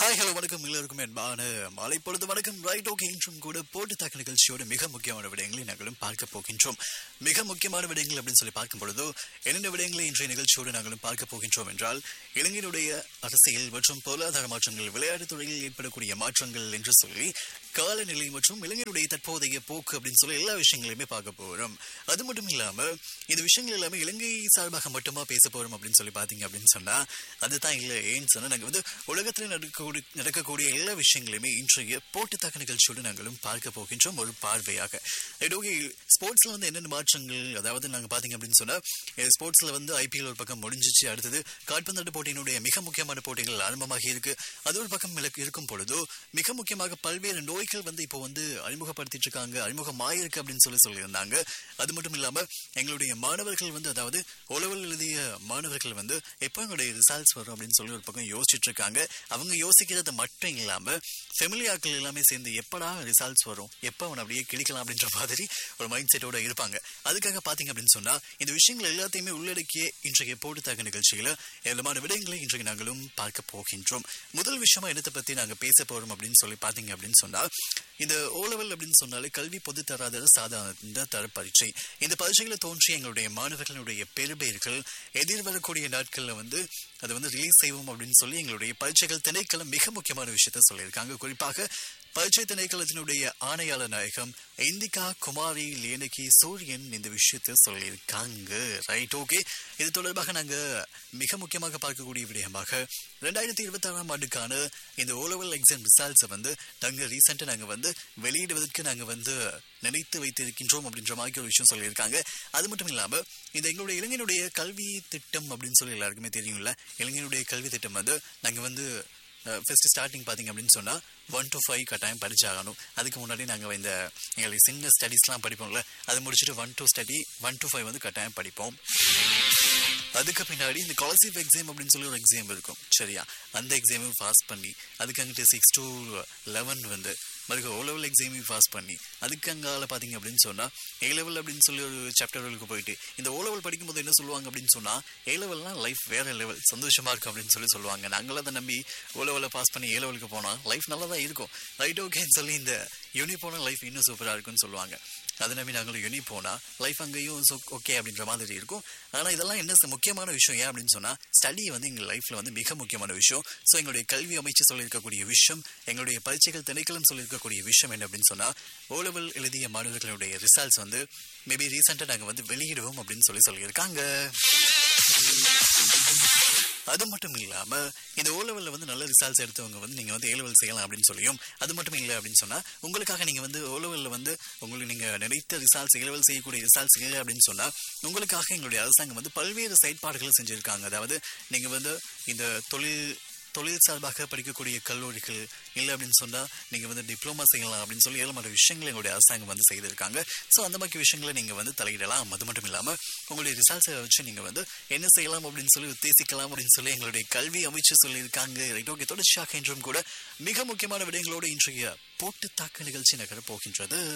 hi hello வணக்கம் எல்லோருக்கும் அன்பான மாலை பொழுது வணக்கம் ரைட் ஓகே இன்றும் கூட போட்டு தாக்க நிகழ்ச்சியோட மிக முக்கியமான விடயங்களை நாங்களும் பார்க்க போகின்றோம் மிக முக்கியமான விடயங்கள் அப்படின்னு சொல்லி பார்க்கும் பொழுதோ என்னென்ன விடயங்களை இன்றைய நிகழ்ச்சியோடு நாங்களும் பார்க்க போகின்றோம் என்றால் இலங்கையினுடைய அரசியல் மற்றும் பொருளாதார மாற்றங்கள் விளையாட்டுத் துறையில் ஏற்படக்கூடிய மாற்றங்கள் என்று சொல்லி காலநிலை மற்றும் இலங்கையினுடைய தற்போதைய போக்கு அப்படின்னு சொல்லி எல்லா விஷயங்களையுமே பார்க்க போகிறோம் அது மட்டும் இல்லாம இந்த விஷயங்கள் எல்லாமே இலங்கை சார்பாக மட்டுமா பேச போறோம் அப்படின்னு சொல்லி பாத்தீங்க அப்படின்னு சொன்னா அதுதான் இல்லை ஏன்னு சொன்னா நாங்க வந்து உலகத்துல நடக்கக்கூடிய நடக்கக்கூடிய எல்லா விஷயங்களையுமே இன்றைய போட்டுத்தாக்க நிகழ்ச்சியோடு நாங்களும் பார்க்க போகின்றோம் ஒரு பார்வையாக ஓகே ஸ்போர்ட்ஸ்ல வந்து என்னென்ன மாற்றங்கள் அதாவது நாங்க பாத்தீங்க அப்படின்னு சொன்னா ஸ்போர்ட்ஸ்ல வந்து ஐபிஎல் ஒரு பக்கம் முடிஞ்சிச்சு அடுத்தது கால்பந்தாட்ட போட்டியினுடைய மிக முக்கியமான போட்டிகள் ஆரம்பமாகி இருக்கு அது ஒரு பக்கம் இலக்கு இருக்கும் பொழுதோ மிக முக்கியமாக பல்வேறு நோய்கள் வந்து இப்போ வந்து அறிமுகப்படுத்திட்டு இருக்காங்க அறிமுகமாயிருக்கு அப்படின்னு சொல்லி சொல்லியிருந்தாங்க அது மட்டும் இல்லாம எங்களுடைய மாணவர்கள் வந்து அதாவது உளவல் எழுதிய மாணவர்கள் வந்து எப்போ எங்களுடைய ரிசல்ட்ஸ் வரும் அப்படின்னு சொல்லி ஒரு பக்கம் யோசிச்சுட்டு இருக்காங்க அவங்க யோசிக்கிறது மட்டும் இல்லாம ஃபெமிலியாக்கள் எல்லாமே சேர்ந்து எப்படா ரிசல்ட்ஸ் வரும் எப்போ அவன் அப்படியே கிழிக்கலாம் அப்படின்ற மாதிரி ஒரு மைண்ட் செட்டோட இருப்பாங்க அதுக்காக பாத்தீங்க அப்படின்னு சொன்னா இந்த விஷயங்கள் எல்லாத்தையுமே உள்ளடக்கிய இன்றைய போட்டுத்தாக்க நிகழ்ச்சியில ஏராளமான விடயங்களை இன்றைக்கு நாங்களும் பார்க்க போகின்றோம் முதல் விஷயமா என்னத்தை பத்தி நாங்க பேச போறோம் அப்படின்னு சொல்லி பாத்தீங்க அப்படின்னு சொன்னா இந்த ஓலவல் அப்படின்னு சொன்னாலே கல்வி பொது தராத சாதாரண தர பரீட்சை இந்த பரீட்சைகளை தோன்றிய எங்களுடைய மாணவர்களுடைய பெருபெயர்கள் எதிர்வரக்கூடிய நாட்கள்ல வந்து அதை வந்து ரிலீஸ் செய்வோம் அப்படின்னு சொல்லி எங்களுடைய பரீட்சைகள் திணைக்களம் மிக முக்கியமான விஷயத்த சொல்லியிருக்காங்க குறிப்பாக பரீட்சை திணைக்களத்தினுடைய ஆணையாளர் நாயகம் இந்திகா குமாரி லேனகி சூரியன் இந்த விஷயத்தை சொல்லியிருக்காங்க ரைட் ஓகே இது தொடர்பாக நாங்க மிக முக்கியமாக பார்க்கக்கூடிய விடயமாக ரெண்டாயிரத்தி இருபத்தி ஆறாம் ஆண்டுக்கான இந்த ஓலவல் எக்ஸாம் ரிசல்ட்ஸை வந்து நாங்க ரீசெண்டா நாங்க வந்து வெளியிடுவதற்கு நாங்க வந்து நினைத்து வைத்திருக்கின்றோம் அப்படின்ற மாதிரி ஒரு விஷயம் சொல்லியிருக்காங்க அது மட்டும் இல்லாம இந்த எங்களுடைய இளைஞனுடைய கல்வி திட்டம் அப்படின்னு சொல்லி எல்லாருக்குமே தெரியும்ல இளைஞனுடைய கல்வி திட்டம் வந்து நாங்க வந்து ஃபர்ஸ்ட் ஸ்டார்டிங் பார்த்தீங்க அப்படின்னு சொன்னால் ஒன் டு ஃபைவ் கட்டாயம் படிச்சாகணும் அதுக்கு முன்னாடி நாங்கள் இந்த எங்களுக்கு சின்ன ஸ்டடீஸ்லாம் படிப்போம்ல அது முடிச்சுட்டு one to study one to five வந்து கட்டாயம் படிப்போம் அதுக்கு பின்னாடி இந்த காலர்ஷிப் எக்ஸாம் அப்படின்னு சொல்லி ஒரு எக்ஸாம் இருக்கும் சரியா அந்த எக்ஸாமையும் பாஸ் பண்ணி அதுக்கு அங்கிட்டு சிக்ஸ் டு லெவன் வந்து மறுக்க ஓ லெவல் எக்ஸாமையும் பாஸ் பண்ணி அதுக்கு அங்கால பார்த்தீங்க அப்படின்னு சொன்னால் ஏ லெவல் அப்படின்னு சொல்லி ஒரு சாப்டர்களுக்கு போயிட்டு இந்த ஓ லெவல் படிக்கும்போது என்ன சொல்லுவாங்க அப்படின்னு சொன்னால் ஏ லெவல்லாம் லைஃப் வேற லெவல் சந்தோஷமா இருக்கும் அப்படின்னு சொல்லி சொல்லுவாங்க நாங்களும் அதை நம்பி ஓ லெவலில் பாஸ் பண்ணி ஏ லெவலுக்கு போனால் லைஃப் நல்லா தான் இருக்கும் ரைட் ஓகேன்னு சொல்லி இந்த யூனி போனால் லைஃப் இன்னும் சூப்பராக இருக்கும்னு சொல்லுவாங்க அதை நம்பி நாங்களும் யூனி போனால் லைஃப் அங்கேயும் ஓகே அப்படின்ற மாதிரி இருக்கும் ஆனால் இதெல்லாம் என்ன முக்கியமான விஷயம் ஏன் அப்படின்னு சொன்னால் ஸ்டடி வந்து எங்கள் லைஃப்பில் வந்து மிக முக்கியமான விஷயம் ஸோ எங்களுடைய கல்வி அமைச்சு சொல்லியிருக்கக்கூடிய விஷயம் எங்களுடைய பரீட்சைகள் திணைக்களம் சொல்லியிருக்கக்கூடிய விஷயம் என்ன அப்படின்னு சொன்னால் ஓ லெவல் எழுதிய மாணவர்களுடைய ரிசல்ட்ஸ் வந்து மேபி ரீசெண்டாக நாங்கள் வந்து வெளியிடுவோம் அப்படின்னு சொல்லி சொல்லியிருக்காங்க அது மட்டும் இல்லாம இந்த ஓ லெவலில் வந்து நல்ல ரிசல்ட்ஸ் எடுத்தவங்க வந்து நீங்க வந்து ஏ லெவல் செய்யலாம் அப்படின்னு சொல்லியும் அது மட்டும் இல்லை அப்படின்னு சொன்னா உங்களுக்காக நீங்க வந்து ஓ லெவலில் வந்து உங்களுக்கு நீங்க நினைத்த ரிசல்ட்ஸ் ஏ லெவல் செய்யக்கூடிய ரிசல்ட்ஸ் இல்லை அப்படின்னு சொன்னா உங்களுக்காக எங்களுடைய அரசாங்கம் வந்து பல்வேறு செயற்பாடுகளை செஞ்சிருக்காங்க அதாவது நீங்க வந்து இந்த தொழில் தொழில் சார்பாக படிக்கக்கூடிய கல்லூரிகள் இல்லை அப்படின்னு சொன்னால் நீங்கள் வந்து டிப்ளமா செய்யலாம் அப்படின்னு சொல்லி ஏழமான விஷயங்களை எங்களுடைய அரசாங்கம் வந்து செய்திருக்காங்க ஸோ அந்த மாதிரி விஷயங்களை நீங்கள் வந்து தலையிடலாம் அது மட்டும் இல்லாமல் உங்களுடைய ரிசல்ட்ஸை வச்சு நீங்கள் வந்து என்ன செய்யலாம் அப்படின்னு சொல்லி உத்தேசிக்கலாம் அப்படின்னு சொல்லி எங்களுடைய கல்வி அமைச்சு சொல்லியிருக்காங்க ரைட் ஓகே தொடர்ச்சியாக என்றும் கூட மிக முக்கியமான விடயங்களோடு இன்றைய போட்டு தாக்க நிகழ்ச்சி நகர போகின்றது